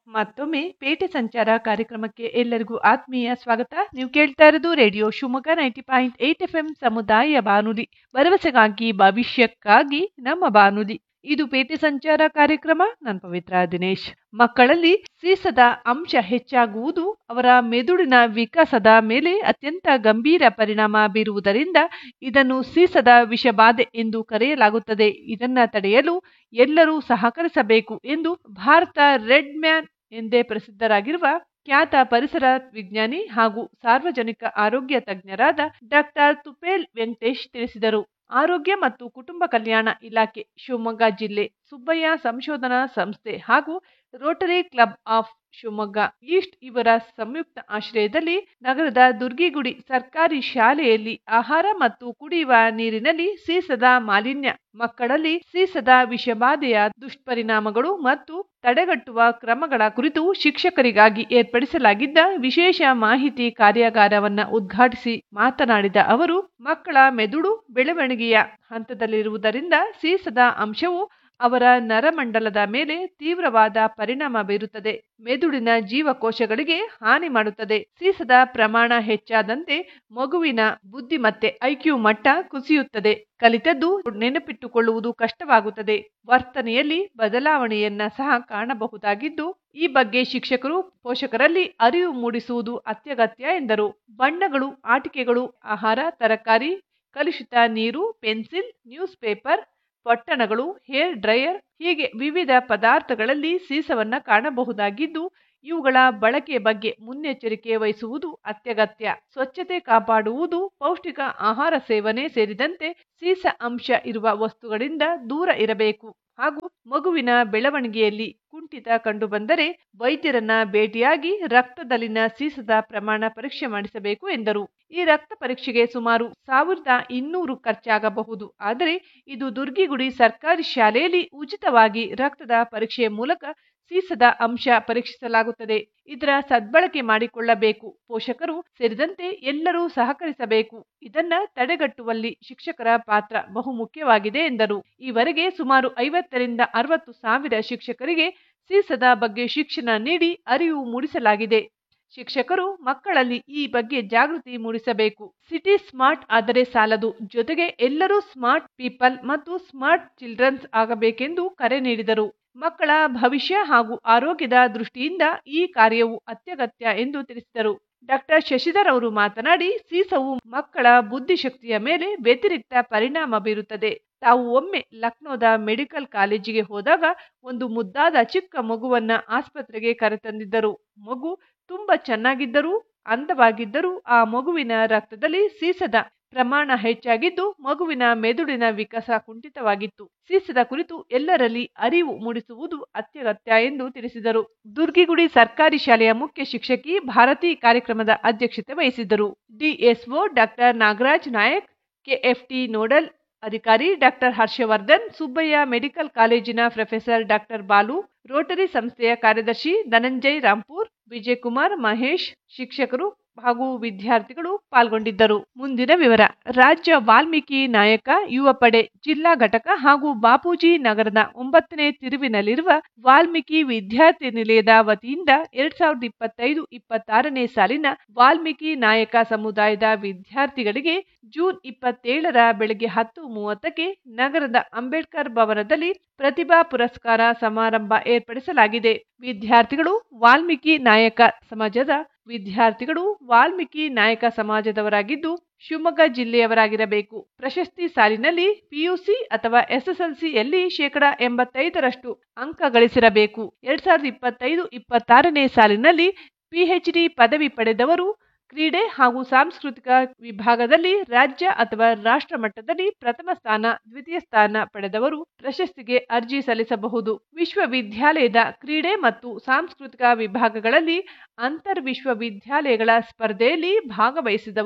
ಮತ್ತೊಮ್ಮೆ ಪೇಟೆ ಸಂಚಾರ ಕಾರ್ಯಕ್ರಮಕ್ಕೆ ಎಲ್ಲರಿಗೂ ಆತ್ಮೀಯ ಸ್ವಾಗತ ನೀವು ಕೇಳ್ತಾ ಇರೋದು radio Shivamogga ninety point eight F M ಸಮುದಾಯ ಬಾನುಲಿ ಭರವಸೆಗಾಗಿ ಭವಿಷ್ಯಕ್ಕಾಗಿ ನಮ್ಮ ಬಾನುಲಿ ಇದು ಪೇಟೆ ಸಂಚಾರ ಕಾರ್ಯಕ್ರಮ ನಾನು ಪವಿತ್ರ ದಿನೇಶ್ ಮಕ್ಕಳಲ್ಲಿ ಸೀಸದ ಅಂಶ ಹೆಚ್ಚಾಗುವುದು ಅವರ ಮೆದುಳಿನ ವಿಕಾಸದ ಮೇಲೆ ಅತ್ಯಂತ ಗಂಭೀರ ಪರಿಣಾಮ ಬೀರುವುದರಿಂದ ಇದನ್ನು ಸೀಸದ ವಿಷಬಾಧೆ ಎಂದು ಕರೆಯಲಾಗುತ್ತದೆ ಇದನ್ನ ತಡೆಯಲು ಎಲ್ಲರೂ ಸಹಕರಿಸಬೇಕು ಎಂದು ಭಾರತ ರೆಡ್ ಮ್ಯಾನ್ ಎಂದೇ ಪ್ರಸಿದ್ಧರಾಗಿರುವ ಖ್ಯಾತ ಪರಿಸರ ವಿಜ್ಞಾನಿ ಹಾಗೂ ಸಾರ್ವಜನಿಕ ಆರೋಗ್ಯ ತಜ್ಞರಾದ ಡಾಕ್ಟರ್ ತುಪೇಲ್ ವೆಂಕಟೇಶ್ ತಿಳಿಸಿದರು ಆರೋಗ್ಯ ಮತ್ತು ಕುಟುಂಬ ಕಲ್ಯಾಣ ಇಲಾಖೆ ಶಿವಮೊಗ್ಗ ಜಿಲ್ಲೆ ಸುಬ್ಬಯ್ಯ ಸಂಶೋಧನಾ ಸಂಸ್ಥೆ ಹಾಗೂ Rotary Club of Shivamogga East ಇವರ ಸಂಯುಕ್ತ ಆಶ್ರಯದಲ್ಲಿ ನಗರದ ದುರ್ಗಿಗುಡಿ ಸರ್ಕಾರಿ ಶಾಲೆಯಲ್ಲಿ ಆಹಾರ ಮತ್ತು ಕುಡಿಯುವ ನೀರಿನಲ್ಲಿ ಸೀಸದ ಮಾಲಿನ್ಯ ಮಕ್ಕಳಲ್ಲಿ ಸೀಸದ ವಿಷಬಾಧೆಯ ದುಷ್ಪರಿಣಾಮಗಳು ಮತ್ತು ತಡೆಗಟ್ಟುವ ಕ್ರಮಗಳ ಕುರಿತು ಶಿಕ್ಷಕರಿಗಾಗಿ ಏರ್ಪಡಿಸಲಾಗಿದ್ದ ವಿಶೇಷ ಮಾಹಿತಿ ಕಾರ್ಯಾಗಾರವನ್ನ ಉದ್ಘಾಟಿಸಿ ಮಾತನಾಡಿದ ಅವರು ಮಕ್ಕಳ ಮೆದುಳು ಬೆಳವಣಿಗೆಯ ಹಂತದಲ್ಲಿರುವುದರಿಂದ ಸೀಸದ ಅಂಶವು ಅವರ ನರಮಂಡಲದ ಮೇಲೆ ತೀವ್ರವಾದ ಪರಿಣಾಮ ಬೀರುತ್ತದೆ ಮೆದುಳಿನ ಜೀವಕೋಶಗಳಿಗೆ ಹಾನಿ ಮಾಡುತ್ತದೆ ಸೀಸದ ಪ್ರಮಾಣ ಹೆಚ್ಚಾದಂತೆ ಮಗುವಿನ ಬುದ್ಧಿಮತ್ತೆ ಐಕ್ಯೂ ಮಟ್ಟ ಕುಸಿಯುತ್ತದೆ ಕಲಿತದ್ದು ನೆನಪಿಟ್ಟುಕೊಳ್ಳುವುದು ಕಷ್ಟವಾಗುತ್ತದೆ ವರ್ತನೆಯಲ್ಲಿ ಬದಲಾವಣೆಯನ್ನ ಸಹ ಕಾಣಬಹುದಾಗಿದ್ದು ಈ ಬಗ್ಗೆ ಶಿಕ್ಷಕರು ಪೋಷಕರಲ್ಲಿ ಅರಿವು ಮೂಡಿಸುವುದು ಅತ್ಯಗತ್ಯ ಎಂದರು ಬಣ್ಣಗಳು ಆಟಿಕೆಗಳು ಆಹಾರ ತರಕಾರಿ ಕಲುಷಿತ ನೀರು ಪೆನ್ಸಿಲ್ ನ್ಯೂಸ್ ಪೇಪರ್ ಪೊಟ್ಟಣಗಳು ಹೇರ್ ಡ್ರೈಯರ್ ಹೀಗೆ ವಿವಿಧ ಪದಾರ್ಥಗಳಲ್ಲಿ ಸೀಸವನ್ನ ಕಾಣಬಹುದಾಗಿದ್ದು ಇವುಗಳ ಬಳಕೆ ಬಗ್ಗೆ ಮುನ್ನೆಚ್ಚರಿಕೆ ವಹಿಸುವುದು ಅತ್ಯಗತ್ಯ ಸ್ವಚ್ಛತೆ ಕಾಪಾಡುವುದು ಪೌಷ್ಟಿಕ ಆಹಾರ ಸೇವನೆ ಸೇರಿದಂತೆ ಸೀಸ ಅಂಶ ಇರುವ ವಸ್ತುಗಳಿಂದ ದೂರ ಇರಬೇಕು ಹಾಗೂ ಮಗುವಿನ ಬೆಳವಣಿಗೆಯಲ್ಲಿ ಕುಂಠಿತ ಕಂಡುಬಂದರೆ ವೈದ್ಯರನ್ನ ಭೇಟಿಯಾಗಿ ರಕ್ತದಲ್ಲಿನ ಸೀಸದ ಪ್ರಮಾಣ ಪರೀಕ್ಷೆ ಮಾಡಿಸಬೇಕು ಎಂದರು ಈ ರಕ್ತ ಪರೀಕ್ಷೆಗೆ ಸುಮಾರು ಸಾವಿರದ ಇನ್ನೂರು ಖರ್ಚಾಗಬಹುದು ಆದರೆ ಇದು ದುರ್ಗಿಗುಡಿ ಸರ್ಕಾರಿ ಶಾಲೆಯಲ್ಲಿ ಉಚಿತವಾಗಿ ರಕ್ತದ ಪರೀಕ್ಷೆಯ ಮೂಲಕ ಸೀಸದ ಅಂಶ ಪರೀಕ್ಷಿಸಲಾಗುತ್ತದೆ ಇದರ ಸದ್ಬಳಕೆ ಮಾಡಿಕೊಳ್ಳಬೇಕು ಪೋಷಕರು ಸೇರಿದಂತೆ ಎಲ್ಲರೂ ಸಹಕರಿಸಬೇಕು ಇದನ್ನ ತಡೆಗಟ್ಟುವಲ್ಲಿ ಶಿಕ್ಷಕರ ಪಾತ್ರ ಬಹುಮುಖ್ಯವಾಗಿದೆ ಎಂದರು ಈವರೆಗೆ ಸುಮಾರು ಐವತ್ತರಿಂದ ಅರವತ್ತು ಸಾವಿರ ಶಿಕ್ಷಕರಿಗೆ ಸೀಸದ ಬಗ್ಗೆ ಶಿಕ್ಷಣ ನೀಡಿ ಅರಿವು ಮೂಡಿಸಲಾಗಿದೆ ಶಿಕ್ಷಕರು ಮಕ್ಕಳಲ್ಲಿ ಈ ಬಗ್ಗೆ ಜಾಗೃತಿ ಮೂಡಿಸಬೇಕು ಸಿಟಿ ಸ್ಮಾರ್ಟ್ ಆದರೆ ಸಾಲದು ಜೊತೆಗೆ ಎಲ್ಲರೂ ಸ್ಮಾರ್ಟ್ ಪೀಪಲ್ ಮತ್ತು ಸ್ಮಾರ್ಟ್ ಚಿಲ್ಡ್ರನ್ಸ್ ಆಗಬೇಕೆಂದು ಕರೆ ನೀಡಿದರು ಮಕ್ಕಳ ಭವಿಷ್ಯ ಹಾಗೂ ಆರೋಗ್ಯದ ದೃಷ್ಟಿಯಿಂದ ಈ ಕಾರ್ಯವು ಅತ್ಯಗತ್ಯ ಎಂದು ತಿಳಿಸಿದರು ಡಾಕ್ಟರ್ ಶಶಿಧರ್ ಅವರು ಮಾತನಾಡಿ ಸೀಸವು ಮಕ್ಕಳ ಬುದ್ಧಿಶಕ್ತಿಯ ಮೇಲೆ ವ್ಯತಿರಿಕ್ತ ಪರಿಣಾಮ ಬೀರುತ್ತದೆ ತಾವು ಒಮ್ಮೆ ಲಕ್ನೋದ ಮೆಡಿಕಲ್ ಕಾಲೇಜಿಗೆ ಹೋದಾಗ ಒಂದು ಮುದ್ದಾದ ಚಿಕ್ಕ ಮಗುವನ್ನ ಆಸ್ಪತ್ರೆಗೆ ಕರೆತಂದಿದ್ದರು ಮಗು ತುಂಬಾ ಚೆನ್ನಾಗಿದ್ದರೂ ಅಂದವಾಗಿದ್ದರೂ ಆ ಮಗುವಿನ ರಕ್ತದಲ್ಲಿ ಸೀಸದ ಪ್ರಮಾಣ ಹೆಚ್ಚಾಗಿದ್ದು ಮಗುವಿನ ಮೆದುಳಿನ ವಿಕಾಸ ಕುಂಠಿತವಾಗಿತ್ತು ಸೀಸದ ಕುರಿತು ಎಲ್ಲರಲ್ಲಿ ಅರಿವು ಮೂಡಿಸುವುದು ಅತ್ಯಗತ್ಯ ಎಂದು ತಿಳಿಸಿದರು ದುರ್ಗಿಗುಡಿ ಸರ್ಕಾರಿ ಶಾಲೆಯ ಮುಖ್ಯ ಶಿಕ್ಷಕಿ ಭಾರತಿ ಕಾರ್ಯಕ್ರಮದ ಅಧ್ಯಕ್ಷತೆ ವಹಿಸಿದ್ದರು DSO doctor Nagaraj Nayak KFD nodal ಅಧಿಕಾರಿ ಡಾಕ್ಟರ್ ಹರ್ಷವರ್ಧನ್ ಸುಬ್ಬಯ್ಯ ಮೆಡಿಕಲ್ ಕಾಲೇಜಿನ ಪ್ರೊಫೆಸರ್ ಡಾಕ್ಟರ್ ಬಾಲು ರೋಟರಿ ಸಂಸ್ಥೆಯ ಕಾರ್ಯದರ್ಶಿ ಧನಂಜಯ್ ರಾಂಪುರ್ ವಿಜಯಕುಮಾರ್ ಮಹೇಶ್ ಶಿಕ್ಷಕರು ಹಾಗೂ ವಿದ್ಯಾರ್ಥಿಗಳು ಪಾಲ್ಗೊಂಡಿದ್ದರು ಮುಂದಿನ ವಿವರ ರಾಜ್ಯ ವಾಲ್ಮೀಕಿ ನಾಯಕ ಯುವ ಪಡೆ ಜಿಲ್ಲಾ ಘಟಕ ಹಾಗೂ ಬಾಪೂಜಿ ನಗರದ ಒಂಬತ್ತನೇ ತಿರುವಿನಲ್ಲಿರುವ ವಾಲ್ಮೀಕಿ ವಿದ್ಯಾರ್ಥಿ ನಿಲಯದ ವತಿಯಿಂದ ಎರಡ್ ಸಾವಿರದ ಇಪ್ಪತ್ತೈದು ಇಪ್ಪತ್ತಾರನೇ ಸಾಲಿನ ವಾಲ್ಮೀಕಿ ನಾಯಕ ಸಮುದಾಯದ ವಿದ್ಯಾರ್ಥಿಗಳಿಗೆ ಜೂನ್ ಇಪ್ಪತ್ತೇಳರ ಬೆಳಗ್ಗೆ ಹತ್ತು ಮೂವತ್ತಕ್ಕೆ ನಗರದ ಅಂಬೇಡ್ಕರ್ ಭವನದಲ್ಲಿ ಪ್ರತಿಭಾ ಪುರಸ್ಕಾರ ಸಮಾರಂಭ ಏರ್ಪಡಿಸಲಾಗಿದೆ ವಿದ್ಯಾರ್ಥಿಗಳು ವಾಲ್ಮೀಕಿ ನಾಯಕ ಸಮಾಜದ ವಿದ್ಯಾರ್ಥಿಗಳು ವಾಲ್ಮೀಕಿ ನಾಯಕ ಸಮಾಜದವರಾಗಿದ್ದು ಶಿವಮೊಗ್ಗ ಜಿಲ್ಲೆಯವರಾಗಿರಬೇಕು ಪ್ರಶಸ್ತಿ ಸಾಲಿನಲ್ಲಿ ಪಿಯುಸಿ ಅಥವಾ ಎಸ್ಎಸ್ಎಲ್ಸಿಯಲ್ಲಿ ಶೇಕಡಾ ಎಂಬತ್ತೈದರಷ್ಟು ಅಂಕ ಗಳಿಸಿರಬೇಕು ಎರಡ್ ಸಾವಿರದ ಇಪ್ಪತ್ತೈದು ಇಪ್ಪತ್ತಾರನೇ ಸಾಲಿನಲ್ಲಿ ಪಿಎಚ್ಡಿ ಪದವಿ ಪಡೆದವರು ಕ್ರೀಡೆ ಹಾಗೂ ಸಾಂಸ್ಕೃತಿಕ ವಿಭಾಗದಲ್ಲಿ ರಾಜ್ಯ ಅಥವಾ ರಾಷ್ಟ್ರ ಮಟ್ಟದಲ್ಲಿ ಪ್ರಥಮ ಸ್ಥಾನ ದ್ವಿತೀಯ ಸ್ಥಾನ ಪಡೆದವರು ಪ್ರಶಸ್ತಿಗೆ ಅರ್ಜಿ ಸಲ್ಲಿಸಬಹುದು ವಿಶ್ವವಿದ್ಯಾಲಯದ ಕ್ರೀಡೆ ಮತ್ತು ಸಾಂಸ್ಕೃತಿಕ ವಿಭಾಗಗಳಲ್ಲಿ ಅಂತರ್ ವಿಶ್ವವಿದ್ಯಾಲಯಗಳ ಸ್ಪರ್ಧೆಯಲ್ಲಿ ಭಾಗವಹಿಸಿದವರು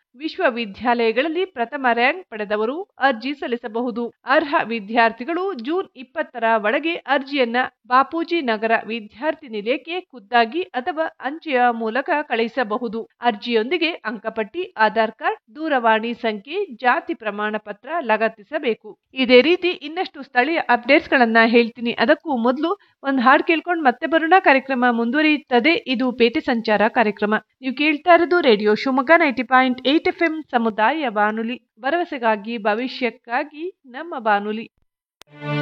ವಿಶ್ವವಿದ್ಯಾಲಯಗಳಲ್ಲಿ ಪ್ರಥಮ ರ್ಯಾಂಕ್ ಪಡೆದವರು ಅರ್ಜಿ ಸಲ್ಲಿಸಬಹುದು ಅರ್ಹ ವಿದ್ಯಾರ್ಥಿಗಳು ಜೂನ್ ಇಪ್ಪತ್ತರ ಒಳಗೆ ಅರ್ಜಿಯನ್ನ ಬಾಪೂಜಿ ನಗರ ವಿದ್ಯಾರ್ಥಿ ನಿಲಯಕ್ಕೆ ಖುದ್ದಾಗಿ ಅಥವಾ ಅಂಚೆಯ ಮೂಲಕ ಕಳುಹಿಸಬಹುದು ಅರ್ಜಿಯೊಂದಿಗೆ ಅಂಕಪಟ್ಟಿ ಆಧಾರ್ ಕಾರ್ಡ್ ದೂರವಾಣಿ ಸಂಖ್ಯೆ ಜಾತಿ ಪ್ರಮಾಣ ಪತ್ರ ಲಗತ್ತಿಸಬೇಕು ಇದೇ ರೀತಿ ಇನ್ನಷ್ಟು ಸ್ಥಳೀಯ ಅಪ್ಡೇಟ್ಸ್ ಗಳನ್ನ ಹೇಳ್ತೀನಿ ಅದಕ್ಕೂ ಮೊದಲು ಒಂದು ಹಾಡು ಕೇಳ್ಕೊಂಡು ಮತ್ತೆ ಬರೋಣ ಕಾರ್ಯಕ್ರಮ ಮುಂದುವರಿಯುತ್ತದೆ ಇದು ಪೇಟೆ ಸಂಚಾರ ಕಾರ್ಯಕ್ರಮ ನೀವು ಕೇಳ್ತಾ ಇರೋದು radio Shivamogga ninety point eight F M ಸಮುದಾಯ ಬಾನುಲಿ ಭರವಸೆಗಾಗಿ ಭವಿಷ್ಯಕ್ಕಾಗಿ ನಮ್ಮ ಬಾನುಲಿ